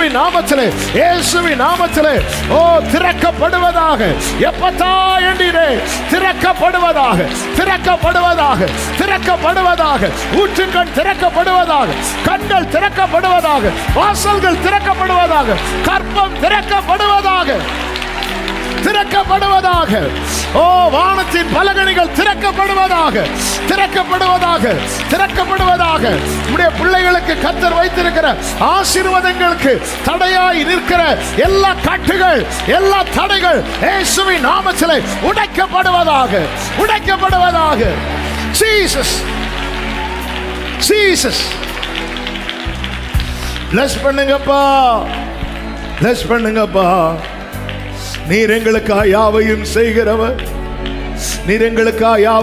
இயேசுவின் நாமத்திலே இயேசுவின் நாமத்திலே ஓ திறக்கப்படுவதாக எப்பத்தா என்றீரே திறக்கப்படுவதாக திறக்கப்படுவதாக திறக்கப்படுவதாக ஊற்றுக்கண் திறக்கப்படுவதாக கண்கள் திறக்கப்படுவதாக வாசல்கள் திறக்கப்படுவதாக கற்பம் திறக்கப்படுவதாக திறக்கப்படுவதாக ஓ வானத்தின் பலகணிகள் திறக்கப்படுவதாக திறக்கப்படுவதாக திறக்கப்படுவதாக உடைய பிள்ளைகளுக்கு கத்தர் வைத்திருக்கிற ஆசீர்வாதங்களுக்கு தடையாய் நிற்கிற எல்லா கட்டுகள் எல்லா தடைகள் இயேசுவின் நாமத்திலே உடைக்கப்படுவதாக உடைக்கப்படுவதாக ஜீசஸ் ஜீசஸ் பிளஸ் பண்ணுங்கப்பா பிளஸ் பண்ணுங்கப்பா நீர் எங்களுக்காக யாவையும் செய்கிறவர் நீர் எங்களுக்காக யாவை